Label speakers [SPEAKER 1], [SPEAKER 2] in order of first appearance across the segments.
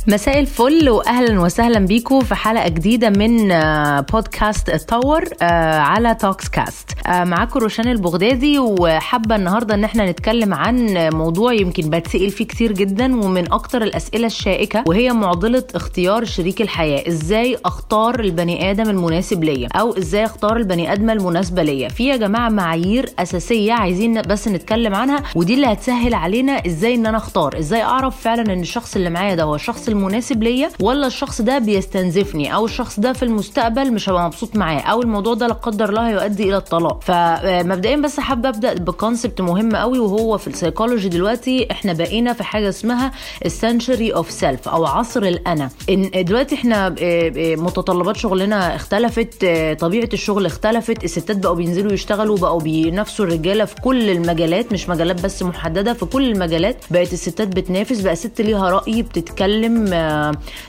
[SPEAKER 1] مساء الفل واهلا وسهلا بيكم في حلقه جديده من آه، بودكاست اتطور آه، على توكس كاست آه، معاكم روشان البغدادي وحابه النهارده ان احنا نتكلم عن موضوع يمكن بتسال فيه كتير جدا ومن اكتر الاسئله الشائكه وهي معضله اختيار شريك الحياه ازاي اختار البني ادم المناسب ليا او ازاي اختار البني ادمه المناسبه ليا في يا جماعه معايير اساسيه عايزين بس نتكلم عنها ودي اللي هتسهل علينا ازاي ان انا اختار ازاي اعرف فعلا ان الشخص اللي معايا ده هو الشخص المناسب ليا ولا الشخص ده بيستنزفني او الشخص ده في المستقبل مش هبقى مبسوط معاه او الموضوع ده لا قدر الله هيؤدي الى الطلاق فمبدئيا بس حابه ابدا بكونسبت مهم قوي وهو في السيكولوجي دلوقتي احنا بقينا في حاجه اسمها السنشري اوف سيلف او عصر الانا ان دلوقتي احنا آه، آه، متطلبات شغلنا اختلفت آه، طبيعه الشغل اختلفت الستات بقوا بينزلوا يشتغلوا بقوا بينافسوا الرجاله في كل المجالات مش مجالات بس محدده في كل المجالات بقت الستات بتنافس بقى ست ليها راي بتتكلم آه، آه،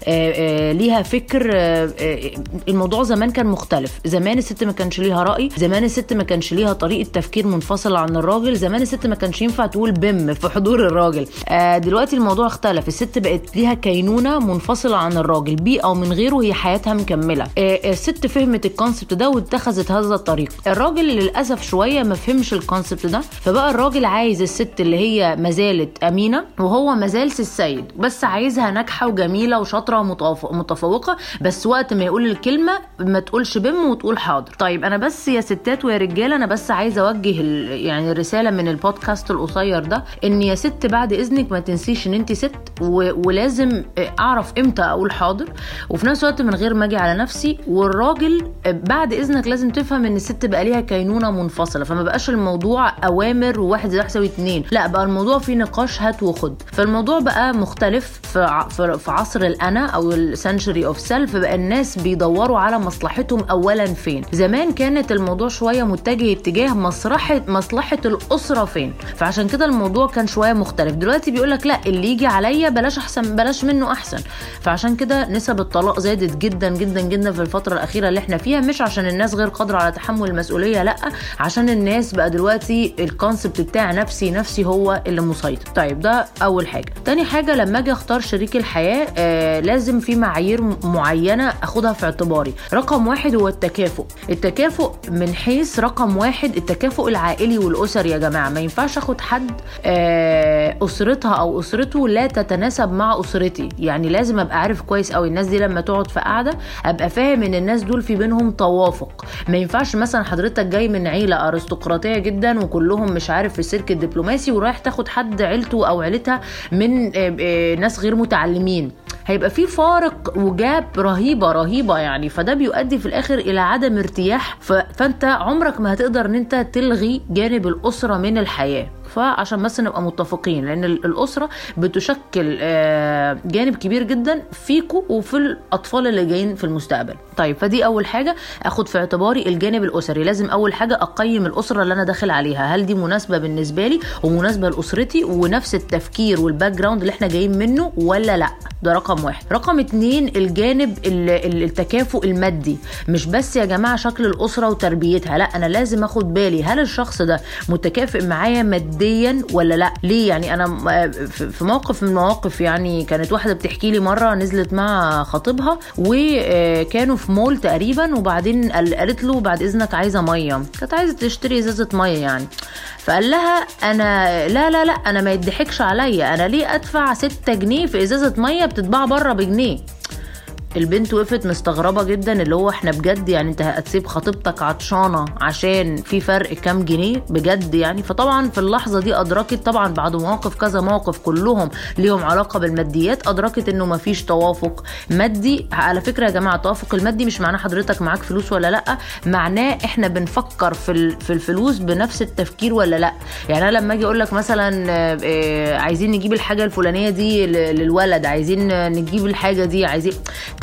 [SPEAKER 1] آه، ليها فكر آه، آه، الموضوع زمان كان مختلف زمان الست ما كانش ليها راي زمان الست ما كانش ليها طريقه تفكير منفصله عن الراجل زمان الست ما كانش ينفع تقول بم في حضور الراجل آه، دلوقتي الموضوع اختلف الست بقت ليها كينونه منفصله عن الراجل بيه او من غيره هي حياتها مكمله آه، الست فهمت الكونسبت ده واتخذت هذا الطريق الراجل للاسف شويه ما فهمش الكونسبت ده فبقى الراجل عايز الست اللي هي ما زالت امينه وهو ما زال السيد بس عايزها ناجحه وجميله وشاطره ومتف- متفوقه بس وقت ما يقول الكلمه ما تقولش بم وتقول حاضر طيب انا بس يا ستات ويا رجاله انا بس عايزه اوجه ال- يعني رساله من البودكاست القصير ده ان يا ست بعد اذنك ما تنسيش ان انت ست و... ولازم اعرف امتى اقول حاضر وفي نفس الوقت من غير ما اجي على نفسي والراجل بعد اذنك لازم تفهم ان الست بقى ليها كينونه منفصله فما بقاش الموضوع اوامر وواحد زائد واحد يساوي اتنين لا بقى الموضوع فيه نقاش هات وخد فالموضوع بقى مختلف في ع- في في عصر الانا او السنشري اوف سيلف بقى الناس بيدوروا على مصلحتهم اولا فين زمان كانت الموضوع شويه متجه اتجاه مصلحه مصلحه الاسره فين فعشان كده الموضوع كان شويه مختلف دلوقتي بيقول لك لا اللي يجي عليا بلاش احسن بلاش منه احسن فعشان كده نسب الطلاق زادت جدا جدا جدا في الفتره الاخيره اللي احنا فيها مش عشان الناس غير قادره على تحمل المسؤوليه لا عشان الناس بقى دلوقتي الكونسبت بتاع نفسي نفسي هو اللي مسيطر طيب ده اول حاجه تاني حاجه لما اجي اختار شريك الحياه آه لازم في معايير م- معينه اخدها في اعتباري رقم واحد هو التكافؤ التكافؤ من حيث رقم واحد التكافؤ العائلي والاسري يا جماعه ما ينفعش اخد حد آه اسرتها او اسرته لا تتناسب مع اسرتي يعني لازم ابقى عارف كويس قوي الناس دي لما تقعد في قعده ابقى فاهم ان الناس دول في بينهم توافق ما ينفعش مثلا حضرتك جاي من عيله ارستقراطيه جدا وكلهم مش عارف في السلك الدبلوماسي ورايح تاخد حد عيلته او عيلتها من آه، آه، ناس غير متعلمين هيبقى في فارق وجاب رهيبه رهيبه يعني فده بيؤدي في الاخر الى عدم ارتياح ف... فانت عمرك ما هتقدر ان انت تلغي جانب الاسره من الحياه فعشان بس نبقى متفقين لان ال- الاسره بتشكل آه، جانب كبير جدا فيكو وفي الاطفال اللي جايين في المستقبل طيب فدي اول حاجه اخد في اعتباري الجانب الاسري لازم اول حاجه اقيم الاسره اللي انا داخل عليها هل دي مناسبه بالنسبه لي ومناسبه لاسرتي ونفس التفكير والباك جراوند اللي احنا جايين منه ولا لا ده رقم واحد رقم اتنين الجانب ال- ال- التكافؤ المادي مش بس يا جماعه شكل الاسره وتربيتها لا انا لازم اخد بالي هل الشخص ده متكافئ معايا ماديا ولا لا ليه يعني انا م- في في موقف من المواقف يعني كانت واحده بتحكي لي مره نزلت مع خطيبها وكانوا في مول تقريبا وبعدين قال- قالت له بعد اذنك عايزه ميه كانت عايزه تشتري ازازه ميه يعني فقال لها انا لا لا لا انا ما يضحكش عليا انا ليه ادفع 6 جنيه في ازازه ميه بتتباع بره بجنيه البنت وقفت مستغربه جدا اللي هو احنا بجد يعني انت هتسيب خطيبتك عطشانه عشان في فرق كام جنيه بجد يعني فطبعا في اللحظه دي ادركت طبعا بعد مواقف كذا موقف كلهم ليهم علاقه بالماديات ادركت انه مفيش توافق مادي على فكره يا جماعه التوافق المادي مش معناه حضرتك معاك فلوس ولا لا معناه احنا بنفكر في ال- في الفلوس بنفس التفكير ولا لا يعني انا لما اجي اقول لك مثلا آه، آه، عايزين نجيب الحاجه الفلانيه دي ل- للولد عايزين نجيب الحاجه دي عايزين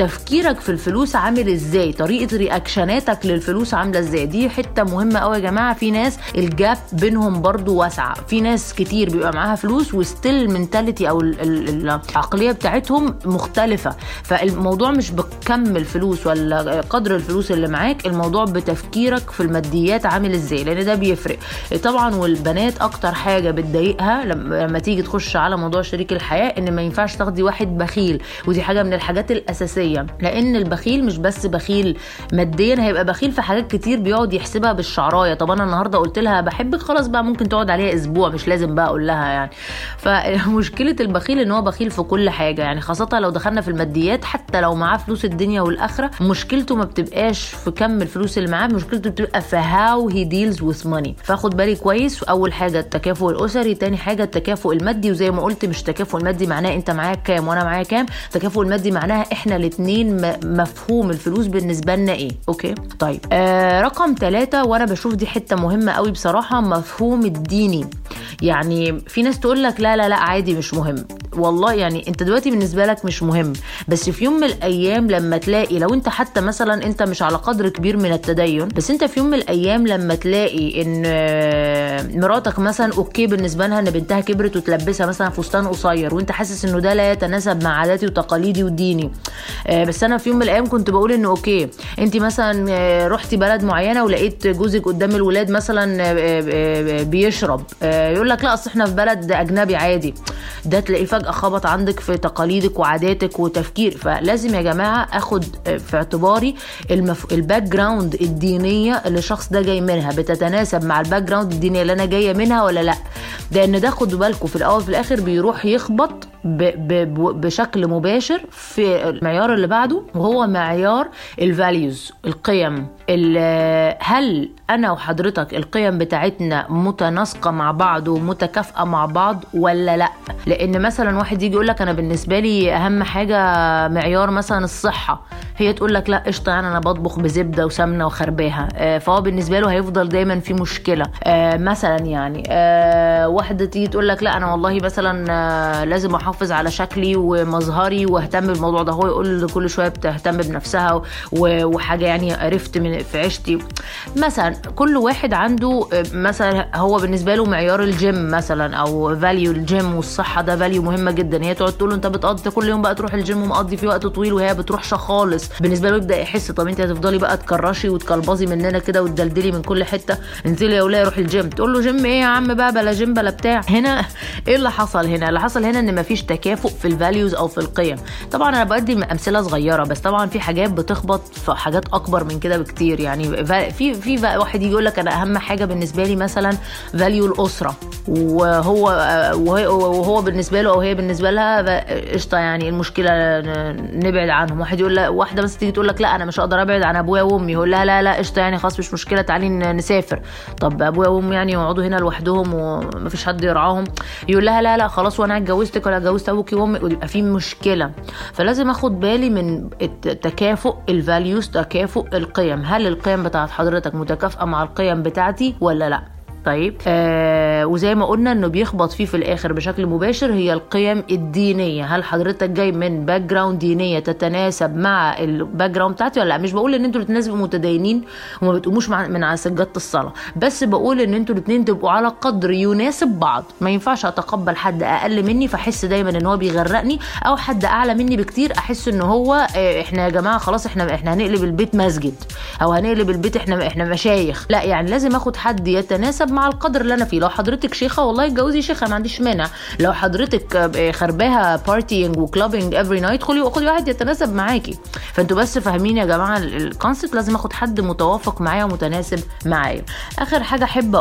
[SPEAKER 1] تفكيرك في الفلوس عامل ازاي طريقه رياكشناتك للفلوس عامله ازاي دي حته مهمه قوي يا جماعه في ناس الجاب بينهم برضو واسعه في ناس كتير بيبقى معاها فلوس وستيل المنتاليتي او العقليه بتاعتهم مختلفه فالموضوع مش بكم الفلوس ولا قدر الفلوس اللي معاك الموضوع بتفكيرك في الماديات عامل ازاي لان ده بيفرق طبعا والبنات اكتر حاجه بتضايقها لما تيجي تخش على موضوع شريك الحياه ان ما ينفعش تاخدي واحد بخيل ودي حاجه من الحاجات الاساسيه لان البخيل مش بس بخيل ماديا هيبقى بخيل في حاجات كتير بيقعد يحسبها بالشعرايه طب انا النهارده قلت لها بحبك خلاص بقى ممكن تقعد عليها اسبوع مش لازم بقى اقول لها يعني فمشكله البخيل ان هو بخيل في كل حاجه يعني خاصه لو دخلنا في الماديات حتى لو معاه فلوس الدنيا والاخره مشكلته ما بتبقاش في كم الفلوس اللي معاه مشكلته بتبقى في هاو هي ديلز وذ ماني فاخد بالي كويس اول حاجه التكافؤ الاسري تاني حاجه التكافؤ المادي وزي ما قلت مش تكافؤ المادي معناه انت معاك كام وانا معايا كام التكافؤ المادي معناها احنا الاثنين مفهوم الفلوس بالنسبه لنا ايه اوكي طيب آه رقم ثلاثة وانا بشوف دي حته مهمه قوي بصراحه مفهوم الديني يعني في ناس تقول لك لا لا لا عادي مش مهم والله يعني انت دلوقتي بالنسبه لك مش مهم بس في يوم من الايام لما تلاقي لو انت حتى مثلا انت مش على قدر كبير من التدين بس انت في يوم من الايام لما تلاقي ان مراتك مثلا اوكي بالنسبه لها ان بنتها كبرت وتلبسها مثلا فستان قصير وانت حاسس انه ده لا يتناسب مع عاداتي وتقاليدي وديني بس انا في يوم من الايام كنت بقول انه اوكي انت مثلا رحتي بلد معينه ولقيت جوزك قدام الولاد مثلا بيشرب يقول لك لا اصل احنا في بلد اجنبي عادي ده تلاقيه فجاه خبط عندك في تقاليدك وعاداتك وتفكير فلازم يا جماعه اخد في اعتباري المف... الباك جراوند الدينيه اللي الشخص ده جاي منها بتتناسب مع الباك جراوند الدينيه اللي انا جايه منها ولا لا لان ده خدوا بالكم في الاول في الاخر بيروح يخبط ب... ب... بشكل مباشر في المعيار اللي بعده وهو معيار الفاليوز القيم هل انا وحضرتك القيم بتاعتنا متناسقه مع بعض ومتكافئه مع بعض ولا لا لان مثلا واحد يجي يقول لك انا بالنسبه لي اهم حاجه معيار مثلا الصحه هي تقول لك لا قشطه يعني انا بطبخ بزبده وسمنه وخرباها فهو بالنسبه له هيفضل دايما في مشكله مثلا يعني واحده تيجي تقول لك لا انا والله مثلا لازم احافظ على شكلي ومظهري واهتم بالموضوع ده هو يقول كل شويه بتهتم بنفسها وحاجه يعني عرفت من في عيشتي مثلا كل واحد عنده مثلا هو بالنسبه له معيار الجيم مثلا او فاليو الجيم والصحه ده فاليو مهمه جدا هي تقعد تقول له انت بتقضي كل يوم بقى تروح الجيم ومقضي فيه وقت طويل وهي بتروحش خالص بالنسبه له يبدا يحس طب انت هتفضلي بقى تكرشي وتكلبظي مننا كده وتدلدلي من كل حته انزلي يا وليه روحي الجيم تقول له جيم ايه يا عم بقى بلا جيم بلا بتاع هنا ايه اللي حصل هنا اللي حصل هنا ان مفيش تكافؤ في الفاليوز او في القيم طبعا انا بدي امثله صغيره بس طبعا في حاجات بتخبط في حاجات اكبر من كده بكتير يعني في في واحد يجي يقول لك انا اهم حاجه بالنسبه لي مثلا فاليو الاسره وهو وهو بالنسبه له او هي بالنسبه لها قشطه يعني المشكله نبعد عنهم واحد يقول لها واحده بس تيجي تقول لك لا انا مش هقدر ابعد عن ابويا وامي يقول لها لا لا قشطه يعني خلاص مش مشكله تعالي نسافر طب ابويا وامي يعني يقعدوا هنا لوحدهم ومفيش حد يرعاهم يقول لها لا لا خلاص وانا اتجوزتك ولا اتجوزت ابوكي وامي ويبقى في مشكله فلازم اخد بالي من التكافؤ الفاليوز تكافؤ القيم هل القيم بتاعت حضرتك متكافئه مع القيم بتاعتي ولا لا طيب آه وزي ما قلنا انه بيخبط فيه في الاخر بشكل مباشر هي القيم الدينيه هل حضرتك جاي من باك جراوند دينيه تتناسب مع الباك جراوند بتاعتي ولا لا مش بقول ان انتوا الاثنين تبقوا متدينين وما بتقوموش مع من على سجاده الصلاه بس بقول ان انتوا الاثنين تبقوا على قدر يناسب بعض ما ينفعش اتقبل حد اقل مني فاحس دايما ان هو بيغرقني او حد اعلى مني بكتير احس ان هو آه احنا يا جماعه خلاص احنا احنا هنقلب البيت مسجد او هنقلب البيت احنا احنا مشايخ لا يعني لازم اخد حد يتناسب مع القدر اللي انا فيه لو حضرتك شيخه والله اتجوزي شيخه ما عنديش مانع لو حضرتك خرباها بارتينج وكلابينج افري نايت خدي خدي واحد يتناسب معاكي فانتوا بس فاهمين يا جماعه الكونسيبت لازم اخد حد متوافق معايا ومتناسب معايا اخر حاجه احب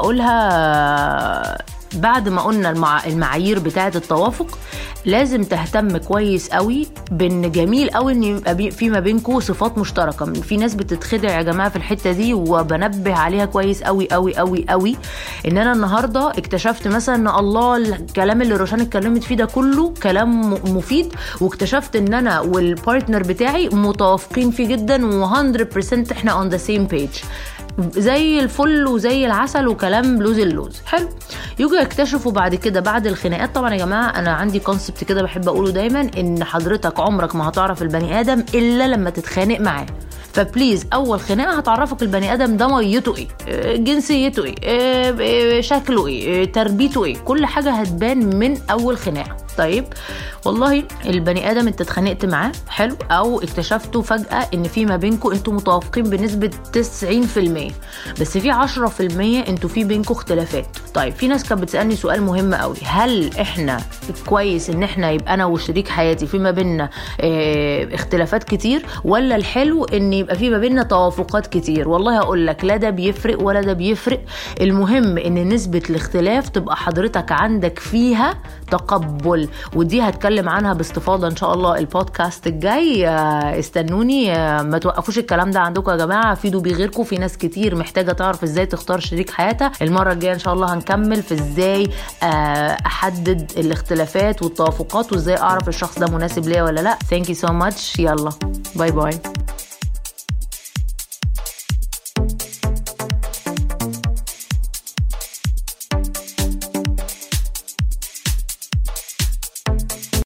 [SPEAKER 1] اقولها بعد ما قلنا المع... المعايير بتاعه التوافق لازم تهتم كويس قوي بان جميل قوي ان يبقى بي... في ما بينكم صفات مشتركه في ناس بتتخدع يا جماعه في الحته دي وبنبه عليها كويس قوي قوي قوي قوي ان انا النهارده اكتشفت مثلا ان الله الكلام اللي روشان اتكلمت فيه ده كله كلام مفيد واكتشفت ان انا والبارتنر بتاعي متوافقين فيه جدا و100% احنا اون ذا سيم بيج زي الفل وزي العسل وكلام لوز اللوز حلو يجوا يكتشفوا بعد كده بعد الخناقات طبعا يا جماعه انا عندي كونسبت كده بحب اقوله دايما ان حضرتك عمرك ما هتعرف البني ادم الا لما تتخانق معاه فبليز اول خناقه هتعرفك البني ادم ده ميته ايه آه، جنسيته ايه آه، آه، شكله ايه تربيته ايه كل حاجه هتبان من اول خناقه طيب والله البني ادم انت اتخانقت معاه حلو او اكتشفتوا فجاه ان في ما بينكم انتوا متوافقين بنسبه 90% بس في 10% انتوا في بينكم اختلافات طيب في ناس كانت بتسالني سؤال مهم قوي هل احنا كويس ان احنا يبقى انا وشريك حياتي في ما بيننا اه اختلافات كتير ولا الحلو ان يبقى في ما بيننا توافقات كتير والله هقول لك لا ده بيفرق ولا ده بيفرق المهم ان نسبه الاختلاف تبقى حضرتك عندك فيها تقبل ودي هتكلم عنها باستفاضه ان شاء الله البودكاست الجاي آه، استنوني آه، ما توقفوش الكلام ده عندكم يا جماعه فيدوا بيه غيركم في ناس كتير محتاجه تعرف ازاي تختار شريك حياتها المره الجايه ان شاء الله هنكمل في ازاي آه، احدد الاختلافات والتوافقات وازاي اعرف الشخص ده مناسب ليا ولا لا ثانك يو سو ماتش يلا باي باي